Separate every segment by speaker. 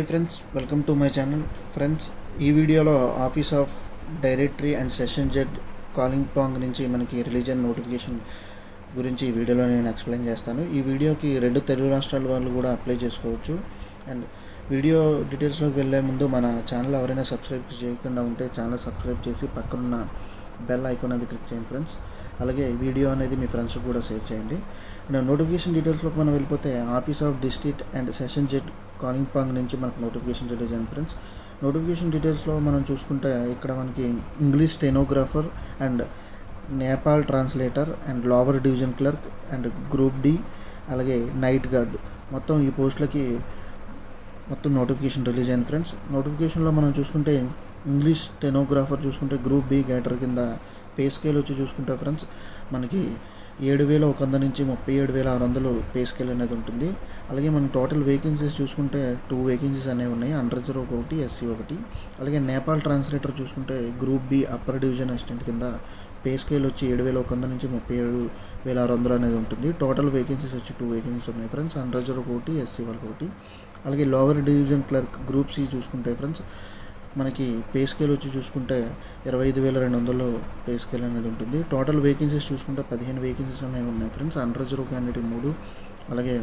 Speaker 1: hi friends welcome to my channel friends ఈ వీడియోలో office of directory and session judge Kalimpong నుంచి మనకి religion notification గురించి ఈ వీడియోలో నేను ఎక్స్ప్లెయిన్ చేస్తాను ఈ వీడియోకి రెండు తెలుగు రాష్ట్రాల వాళ్ళు కూడా అప్లై చేసుకోవచ్చు అండ్ వీడియో డీటెయిల్స్లోకి వెళ్ళే ముందు మన ఛానల్ ఎవరైనా సబ్స్క్రైబ్ చేయకుండా ఉంటే ఛానల్ సబ్స్క్రైబ్ చేసి పక్కనున్న బెల్ ఐకాన్ అది క్లిక్ చేయండి ఫ్రెండ్స్ అలాగే ఈ వీడియో అనేది మీ ఫ్రెండ్స్కి కూడా షేర్ చేయండి అండ్ నోటిఫికేషన్ డీటెయిల్స్లోకి మనం వెళ్ళిపోతే office of district and session judge Kalimpong నుంచి మనకు నోటిఫికేషన్ రిలీజ్ అయింది ఫ్రెండ్స్ నోటిఫికేషన్ డీటెయిల్స్లో మనం చూసుకుంటే ఇక్కడ మనకి English stenographer and Nepal translator and lower division clerk and group D అలాగే నైట్ గార్డ్ మొత్తం ఈ పోస్టులకి మొత్తం నోటిఫికేషన్ రిలీజ్ అయింది ఫ్రెండ్స్ నోటిఫికేషన్లో మనం చూసుకుంటే ఇంగ్లీష్ టెనోగ్రాఫర్ చూసుకుంటే గ్రూప్ బి గైటర్ కింద పే స్కేల్ వచ్చి చూసుకుంటే ఫ్రెండ్స్ మనకి ఏడు వేల ఒక వంద నుంచి ముప్పై ఏడు వేల ఆరు వందలు పే స్కేల్ అనేది ఉంటుంది అలాగే మనం టోటల్ వేకెన్సీస్ చూసుకుంటే టూ వేకెన్సీస్ అనేవి ఉన్నాయి అండర్ రిజర్వ్ ఒకటి ఎస్సీ ఒకటి అలాగే నేపాల్ ట్రాన్స్లేటర్ చూసుకుంటే group B upper division assistant కింద పే స్కేల్ వచ్చి ఏడు వేల ఒక వంద నుంచి ముప్పై ఏడు వేల ఆరు వందలు అనేది ఉంటుంది టోటల్ వేకెన్సీస్ వచ్చి టూ వేకెన్సీస్ ఉన్నాయి ఫ్రెండ్స్ అండర్ రిజర్వ్ ఒకటి ఎస్సీ వాళ్ళకి ఒకటి అలాగే lower division clerk group C చూసుకుంటే ఫ్రెండ్స్ మనకి పే స్కేల్ వచ్చి చూసుకుంటే ఇరవై ఐదు వేల రెండు వందలు పే స్కేల్ అనేది ఉంటుంది టోటల్ వేకెన్సీస్ చూసుకుంటే పదిహేను వేకెన్సీస్ అనేవి ఉన్నాయి ఫ్రెండ్స్ అండర్ రిజర్వ్ క్యాండిడేట్ మూడు అలాగే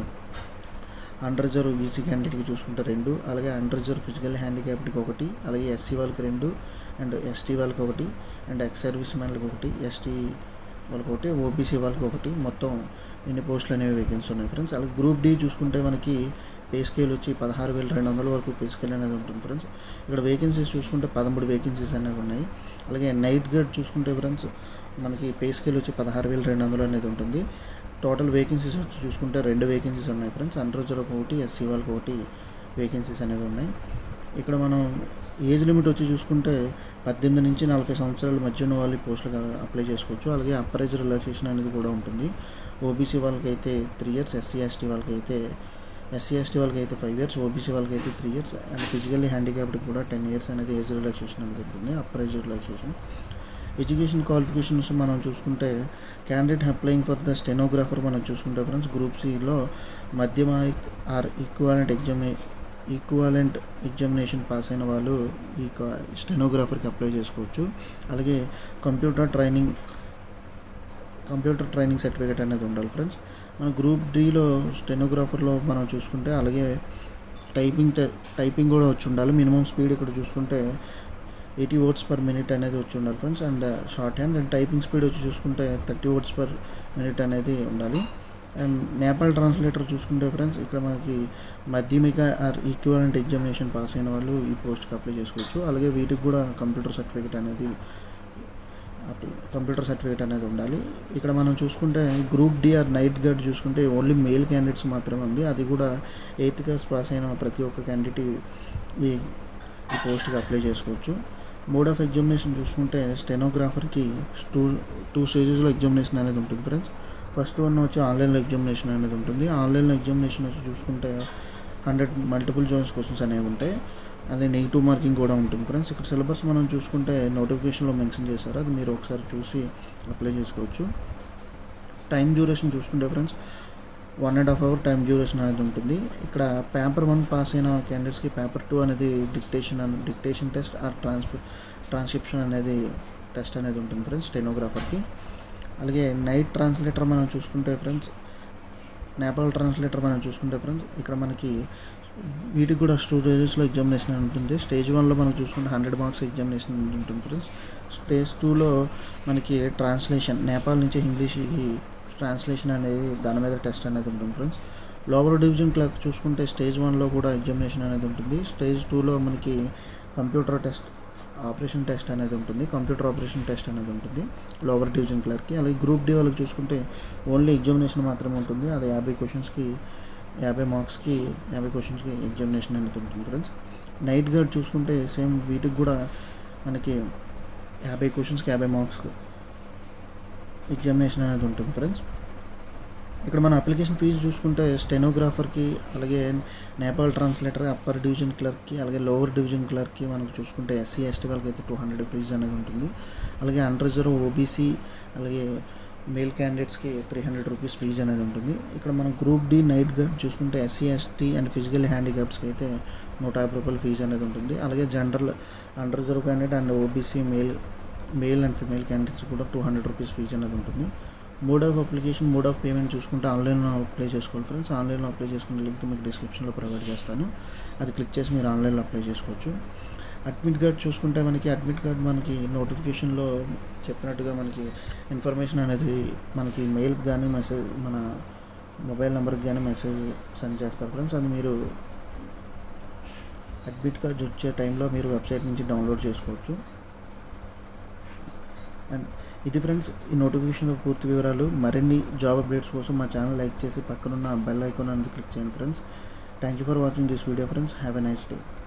Speaker 1: అండర్ రిజర్వ్ ఈసీ క్యాండిడేట్కి చూసుకుంటే రెండు అలాగే అండర్ రిజర్వ్ ఫిజికల్ హ్యాండిక్యాప్డ్కి ఒకటి అలాగే ఎస్సీ వాళ్ళకి రెండు అండ్ ఎస్టీ వాళ్ళకి ఒకటి అండ్ ఎక్స్ సర్వీస్ మ్యాన్లకు ఒకటి ఎస్టీ వాళ్ళకి ఒకటి ఓబీసీ వాళ్ళకి ఒకటి మొత్తం ఎన్ని పోస్టులు అనేవి వేకెన్సీ ఉన్నాయి ఫ్రెండ్స్ అలాగే గ్రూప్ డి చూసుకుంటే మనకి పే స్కేల్ వచ్చి పదహారు వేల రెండు వందల వరకు పే స్కేల్ అనేది ఉంటుంది ఫ్రెండ్స్ ఇక్కడ వేకెన్సీస్ చూసుకుంటే పదమూడు వేకెన్సీస్ అనేవి ఉన్నాయి అలాగే నైట్ గైడ్ చూసుకుంటే ఫ్రెండ్స్ మనకి పే స్కేల్ వచ్చి పదహారు వేల రెండు వందలు అనేది ఉంటుంది టోటల్ వేకెన్సీస్ వచ్చి చూసుకుంటే రెండు వేకెన్సీస్ ఉన్నాయి ఫ్రెండ్స్ అండర్ రిజర్వ్ ఒకటి ఎస్సీ వాళ్ళకి ఒకటి వేకెన్సీస్ అనేవి ఉన్నాయి ఇక్కడ మనం ఏజ్ లిమిట్ వచ్చి చూసుకుంటే పద్దెనిమిది నుంచి నలభై సంవత్సరాల మధ్య ఉన్న వాళ్ళు ఈ పోస్టులకు అప్లై చేసుకోవచ్చు అలాగే అప్పర్ ఏజ్ రిలాక్సేషన్ అనేది కూడా ఉంటుంది ఓబీసీ వాళ్ళకి అయితే త్రీ ఇయర్స్ ఎస్సీ ఎస్టీ వాళ్ళకి అయితే ఎస్సీ ఎస్టీ వాళ్ళకి అయితే ఫైవ్ ఇయర్స్ ఓబీసీ వాళ్ళకి అయితే త్రీ ఇయర్స్ అండ్ ఫిజికల్లీ హ్యాండిక్యాప్డ్కి కూడా టెన్ ఇయర్స్ అనేది ఏజ్ రిలాక్సేషన్ అనేది ఉంటుంది upper age relaxation education qualifications మనం చూసుకుంటే candidate applying for the stenographer మనం చూసుకుంటే ఫ్రెండ్స్ గ్రూప్ సిలో Madhyama or equivalent examine equivalent examination pass అయిన వాళ్ళు ఈ స్టెనోగ్రాఫర్కి అప్లై చేసుకోవచ్చు అలాగే computer training computer training certificate అనేది ఉండాలి ఫ్రెండ్స్ మన గ్రూప్ డిలో స్టెనోగ్రాఫర్లో మనం చూసుకుంటే అలాగే టైపింగ్ టైపింగ్ కూడా వచ్చి ఉండాలి మినిమం స్పీడ్ ఇక్కడ చూసుకుంటే ఎయిటీ వర్డ్స్ పర్ మినిట్ అనేది వచ్చి ఉండాలి friends and shorthand and typing speed వచ్చి చూసుకుంటే థర్టీ వర్డ్స్ పర్ మినిట్ అనేది ఉండాలి అండ్ నేపాల్ ట్రాన్స్లేటర్ చూసుకుంటే ఫ్రెండ్స్ ఇక్కడ మనకి మాధ్యమిక ఆర్ ఈక్వలెంట్ ఎగ్జామినేషన్ పాస్ అయిన వాళ్ళు ఈ పోస్ట్కి అప్లై చేసుకోవచ్చు అలాగే వీటికి కూడా కంప్యూటర్ సర్టిఫికేట్ అనేది కంప్యూటర్ సర్టిఫికేట్ అనేది ఉండాలి ఇక్కడ మనం చూసుకుంటే group D or night guard చూసుకుంటే ఓన్లీ మేల్ క్యాండిడేట్స్ మాత్రమే ఉంది అది కూడా ఎయిత్ క్లాస్ పాస్ అయిన ప్రతి ఒక్క క్యాండిడేట్ ఈ ఈ పోస్ట్కి అప్లై చేసుకోవచ్చు మోడ్ ఆఫ్ ఎగ్జామినేషన్ చూసుకుంటే స్టెనోగ్రాఫర్కి టూ టూ స్టేజెస్లో ఎగ్జామినేషన్ అనేది ఉంటుంది ఫ్రెండ్స్ ఫస్ట్ వన్ వచ్చి ఆన్లైన్లో ఎగ్జామినేషన్ అనేది ఉంటుంది ఆన్లైన్లో ఎగ్జామినేషన్ వచ్చి చూసుకుంటే హండ్రెడ్ మల్టిపుల్ జాయిన్స్ క్వశ్చన్స్ అనేవి ఉంటాయి అదే నెగిటివ్ మార్కింగ్ కూడా ఉంటుంది ఫ్రెండ్స్ ఇక్కడ సిలబస్ మనం చూసుకుంటే నోటిఫికేషన్లో మెన్షన్ చేశారు అది మీరు ఒకసారి చూసి అప్లై చేసుకోవచ్చు టైం డ్యూరేషన్ చూసుకుంటే friends one and half hour time duration అనేది ఉంటుంది ఇక్కడ పేపర్ వన్ పాస్ అయిన క్యాండిడేట్స్కి పేపర్ టూ అనేది డిక్టేషన్ అని dictation test or transfer transcription అనేది టెస్ట్ అనేది ఉంటుంది ఫ్రెండ్స్ స్టెనోగ్రాఫర్కి అలాగే నైట్ ట్రాన్స్లేటర్ మనం చూసుకుంటే ఫ్రెండ్స్ నేపాల్ ట్రాన్స్లేటర్ మనం చూసుకుంటే ఫ్రెండ్స్ ఇక్కడ మనకి వీటికి కూడా టూ స్టేజెస్లో ఎగ్జామినేషన్ ఉంటుంది స్టేజ్ వన్లో మనం చూసుకుంటే హండ్రెడ్ మార్క్స్ ఎగ్జామినేషన్ ఉంటుంది ఫ్రెండ్స్ స్టేజ్ టూలో మనకి ట్రాన్స్లేషన్ నేపాల్ నుంచి ఇంగ్లీష్కి ట్రాన్స్లేషన్ అనేది దాని మీద టెస్ట్ అనేది ఉంటుంది ఫ్రెండ్స్ లోవర్ డివిజన్ క్లర్క్ చూసుకుంటే స్టేజ్ వన్లో కూడా ఎగ్జామినేషన్ అనేది ఉంటుంది స్టేజ్ టూలో మనకి కంప్యూటర్ టెస్ట్ ఆపరేషన్ టెస్ట్ అనేది ఉంటుంది కంప్యూటర్ ఆపరేషన్ టెస్ట్ అనేది ఉంటుంది లోవర్ డివిజన్ క్లర్క్కి అలాగే గ్రూప్ డి వాళ్ళకి చూసుకుంటే ఓన్లీ ఎగ్జామినేషన్ మాత్రమే ఉంటుంది అది యాభై క్వశ్చన్స్కి యాభై మార్క్స్కి యాభై క్వశ్చన్స్కి ఎగ్జామినేషన్ అనేది ఉంటుంది ఫ్రెండ్స్ నైట్ గార్డ్ చూసుకుంటే సేమ్ వీటికి కూడా మనకి యాభై క్వశ్చన్స్కి యాభై మార్క్స్ ఎగ్జామినేషన్ అనేది ఉంటుంది ఫ్రెండ్స్ ఇక్కడ మన అప్లికేషన్ ఫీజు చూసుకుంటే స్టెనోగ్రాఫర్కి అలాగే నేపాల్ ట్రాన్స్లేటర్ అప్పర్ డివిజన్ క్లర్క్కి అలాగే లోవర్ డివిజన్ క్లర్క్కి మనకు చూసుకుంటే ఎస్సీ ఎస్టీ వాళ్ళకి అయితే టూ హండ్రెడ్ ఫీజు అనేది ఉంటుంది అలాగే అండర్ రిజర్వ్ ఓబీసీ అలాగే మేల్ క్యాండిడేట్స్కి త్రీ హండ్రెడ్ రూపీస్ ఫీజు అనేది ఉంటుంది ఇక్కడ మనం గ్రూప్ డి నైట్ గార్డ్ చూసుకుంటే ఎస్సీ ఎస్టీ అండ్ ఫిజికల్ హ్యాండిక్యాప్స్కి అయితే నూట యాభై రూపాయల ఫీజు అనేది ఉంటుంది అలాగే general under reserve candidate and OBC male male and female candidates కూడా టూ హండ్రెడ్ రూపీస్ ఫీజు అనేది ఉంటుంది mode of application mode of payment చూసుకుంటే ఆన్లైన్లో అప్లై చేసుకోవాలి ఫ్రెండ్స్ ఆన్లైన్లో అప్లై చేసుకునే లింక్ మీకు డిస్క్రిప్షన్లో ప్రొవైడ్ చేస్తాను అది క్లిక్ చేసి మీరు ఆన్లైన్లో అప్లై చేసుకోవచ్చు అడ్మిట్ కార్డ్ చూసుకుంటే మనకి అడ్మిట్ కార్డ్ మనకి నోటిఫికేషన్లో చెప్పినట్టుగా మనకి ఇన్ఫర్మేషన్ అనేది మనకి మెయిల్కి కానీ మెసేజ్ మన మొబైల్ నెంబర్కి కానీ మెసేజ్ సెండ్ చేస్తారు ఫ్రెండ్స్ అది మీరు అడ్మిట్ కార్డ్ వచ్చే టైంలో మీరు వెబ్సైట్ నుంచి డౌన్లోడ్ చేసుకోవచ్చు అండ్ ఇది ఫ్రెండ్స్ ఈ నోటిఫికేషన్ పూర్తి వివరాలు మరిన్ని జాబ్ అప్డేట్స్ కోసం మా ఛానల్ లైక్ చేసి పక్కనున్న బెల్ ఐకాన్ అనేది క్లిక్ చేయండి friends thank you for watching this video friends have a nice day